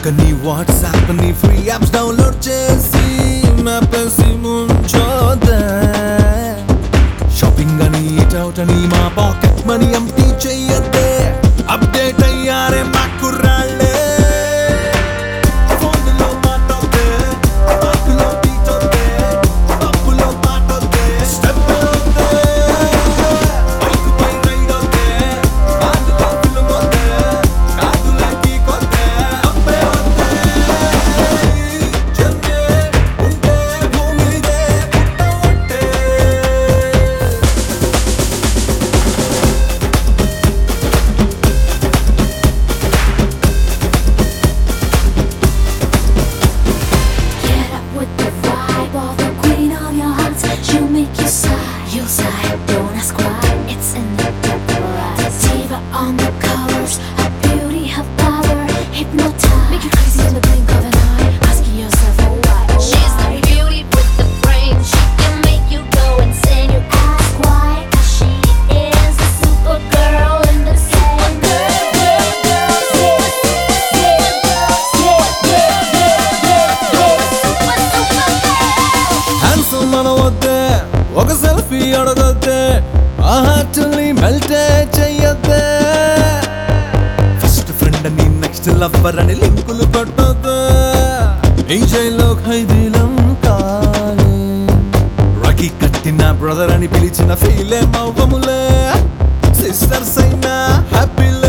ఇక నీ వాట్సాప్ ని ఫ్రీ యాప్స్ డౌన్లోడ్ చేసి మ్యాపేసి ముంచోదే షాపింగ్ అని ఈట్ అవుట్ అని మా పాకెట్ మనీ ఎంటీ చెయ్యద్దే అప్డేట్ అయ్యారే మా కుర్రాళ్ళే ఫోన్లో మాటొద్దే బాకులో బీటొద్దే పప్పులో పాటొద్దే స్టెప్ వద్దే బైక్ పై రైడ్ వద్దే బాలులో ఫిల్మ్ వద్దే కాదులకి కొద్దే అబ్బే వద్దే జన్మే ఉంటే భూమిదే పుట్టవట్టే Get up with the vibe, all the queen of your hearts. She'll make you sigh, you'll sigh. Don't ask why, it's in the paparazzi. Diva on the covers, her beauty, her power, hypnotize. Make you crazy in the blink of an eye. Asking yourself, oh why, oh She's the why? beauty with the brain. She can make you go insane. You Ask why, 'cause she is a super girl in the same girl, girl, girl, yeah, yeah, girl, yeah, yeah, yeah, yeah, yeah. Super, super girl. Handsome మనవద్దే ఒక selfie అడగొద్దే ఆ హార్ట్ని మెల్టే చెయ్యొద్దే first friend అని next lover అని లింకులు కొట్టొద్దే ఈ జైల్లో ఖైదీలం కాలే రాఖీ కట్టిన బ్రదర్ అని పిలిచిన ఫీల్ ఏమవ్వములే సిస్టర్స్ అయినా హ్యాపీ